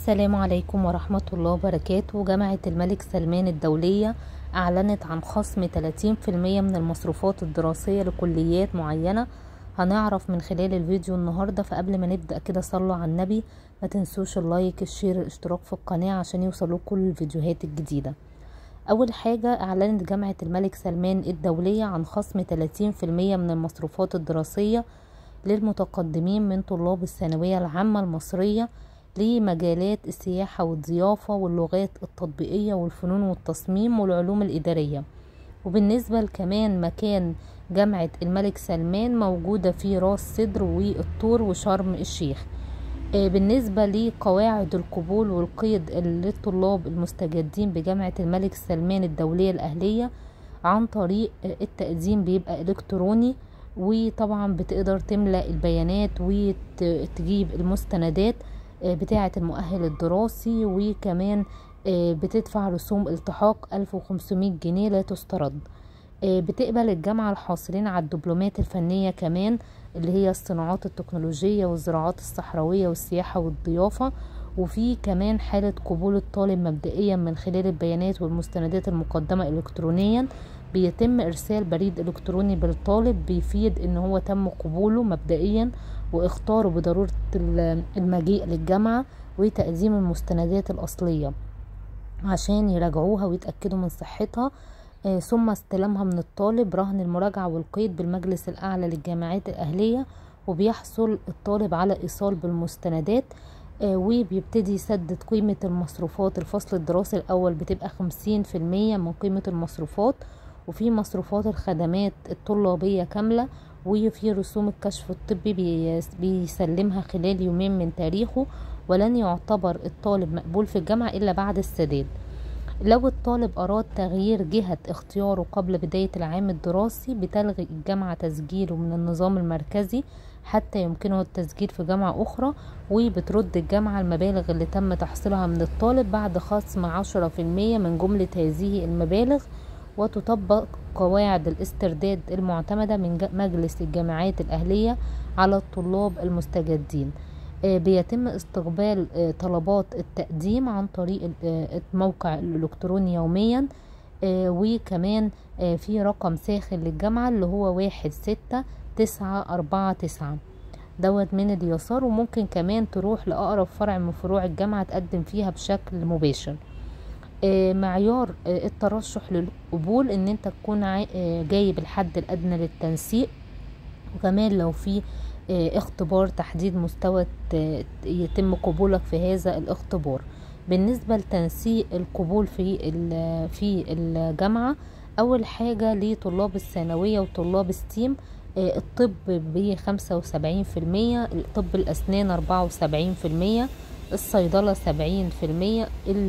السلام عليكم ورحمة الله وبركاته جامعة الملك سلمان الدولية أعلنت عن خصم 30% من المصروفات الدراسية لكليات معينة هنعرف من خلال الفيديو النهاردة فقبل ما نبدأ كده صلوا على النبي ما تنسوش اللايك الشير الاشتراك في القناة عشان يوصلوا كل الفيديوهات الجديدة أول حاجة أعلنت جامعة الملك سلمان الدولية عن خصم 30% من المصروفات الدراسية للمتقدمين من طلاب الثانوية العامة المصرية لمجالات السياحة والضيافة واللغات التطبيقية والفنون والتصميم والعلوم الإدارية وبالنسبة كمان مكان جامعة الملك سلمان موجودة في راس سدر والطور وشرم الشيخ بالنسبة لقواعد القبول والقيد للطلاب المستجدين بجامعة الملك سلمان الدولية الأهلية عن طريق التقديم بيبقى إلكتروني وطبعا بتقدر تملأ البيانات وتجيب المستندات بتاعة المؤهل الدراسي وكمان بتدفع رسوم التحاق 1500 جنيه لا تسترد بتقبل الجامعة الحاصلين على الدبلومات الفنية كمان اللي هي الصناعات التكنولوجية والزراعات الصحراوية والسياحة والضيافة وفي كمان حالة قبول الطالب مبدئيا من خلال البيانات والمستندات المقدمة إلكترونيا بيتم إرسال بريد إلكتروني بالطالب بيفيد إن هو تم قبوله مبدئيا واختاره بضرورة المجيء للجامعة وتقديم المستندات الأصلية عشان يراجعوها ويتأكدوا من صحتها ثم استلامها من الطالب رهن المراجعة والقيد بالمجلس الأعلى للجامعات الأهلية وبيحصل الطالب على إيصال بالمستندات وبيبتدي يسدد قيمة المصروفات الفصل الدراسي الأول بتبقى خمسين في المية من قيمة المصروفات وفي مصروفات الخدمات الطلابية كاملة وفي رسوم الكشف الطبي بيسلمها خلال يومين من تاريخه ولن يعتبر الطالب مقبول في الجامعة إلا بعد السداد لو الطالب أراد تغيير جهة اختياره قبل بداية العام الدراسي بتلغي الجامعة تسجيله من النظام المركزي حتى يمكنه التسجيل في جامعة أخرى وبترد الجامعة المبالغ اللي تم تحصيلها من الطالب بعد خصم عشرة في المية من جملة هذه المبالغ وتطبق قواعد الاسترداد المعتمدة من مجلس الجامعات الأهلية على الطلاب المستجدين بيتم استقبال طلبات التقديم عن طريق الموقع الإلكتروني يوميا وكمان في رقم ساخن للجامعة اللي هو واحد ستة تسعة أربعة تسعة دوت من اليسار وممكن كمان تروح لأقرب فرع من فروع الجامعة تقدم فيها بشكل مباشر معيار الترشح للقبول ان انت تكون جايب الحد الادنى للتنسيق وكمان لو في اختبار تحديد مستوى يتم قبولك في هذا الاختبار بالنسبة لتنسيق القبول في في الجامعة اول حاجة لطلاب الثانوية وطلاب ستيم الطب بخمسة وسبعين في المية طب الاسنان اربعة وسبعين في المية الصيدلة سبعين في المية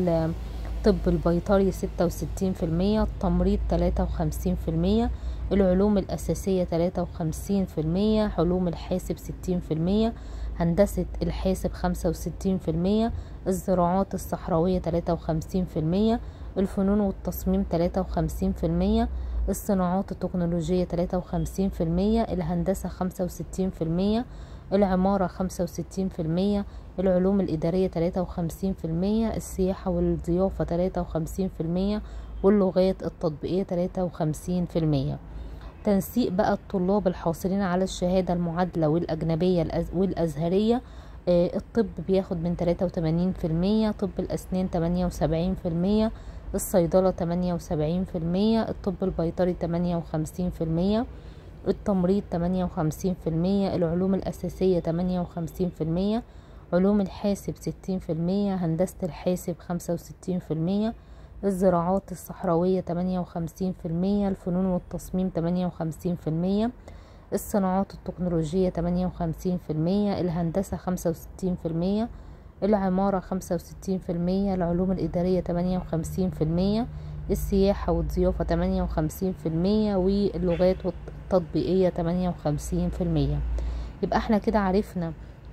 الطب البيطري ستة وستين في المية التمريض تلاتة وخمسين في المية العلوم الأساسية تلاتة وخمسين في المية علوم الحاسب ستين في المية هندسة الحاسب خمسة وستين في المية الزراعات الصحراوية تلاتة وخمسين في المية الفنون والتصميم تلاتة وخمسين في المية الصناعات التكنولوجية تلاتة وخمسين في المية الهندسة خمسة وستين في المية العمارة خمسة وستين في المية العلوم الإدارية تلاتة وخمسين في المية السياحة والضيافة تلاتة وخمسين في المية واللغات التطبيقية تلاتة وخمسين في المية تنسيق بقى الطلاب الحاصلين على الشهادة المعادلة والأجنبية والأزهرية الطب بياخد من تلاتة وتمانين في المية طب الأسنان تمانية وسبعين في المية الصيدلة تمانية وسبعين في المية الطب البيطري تمانية وخمسين في المية التمريض تمانية وخمسين في المية العلوم الأساسية تمانية وخمسين في المية علوم الحاسب ستين في المية هندسة الحاسب خمسة وستين في المية الزراعات الصحراوية تمانية وخمسين في المية الفنون والتصميم تمانية وخمسين في المية الصناعات التكنولوجية تمانية وخمسين في المية الهندسة خمسة وستين في المية العمارة خمسة وستين في المية العلوم الإدارية تمانية وخمسين في المية السياحة والضيافة تمانية وخمسين في المية واللغات التطبيقية تمانية وخمسين في المية يبقى احنا كده عرفنا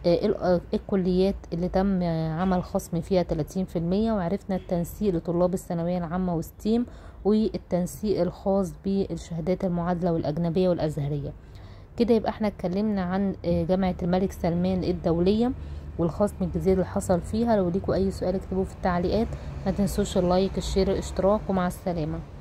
الكليات اللي تم عمل خصم فيها 30% وعرفنا التنسيق لطلاب الثانوية العامة وستيم والتنسيق الخاص بالشهادات المعادلة والأجنبية والأزهرية كده يبقى احنا اتكلمنا عن جامعة الملك سلمان الدولية والخصم الجديد اللي حصل فيها لو ليكوا اي سؤال اكتبوه في التعليقات ما تنسوش اللايك الشير الاشتراك ومع السلامه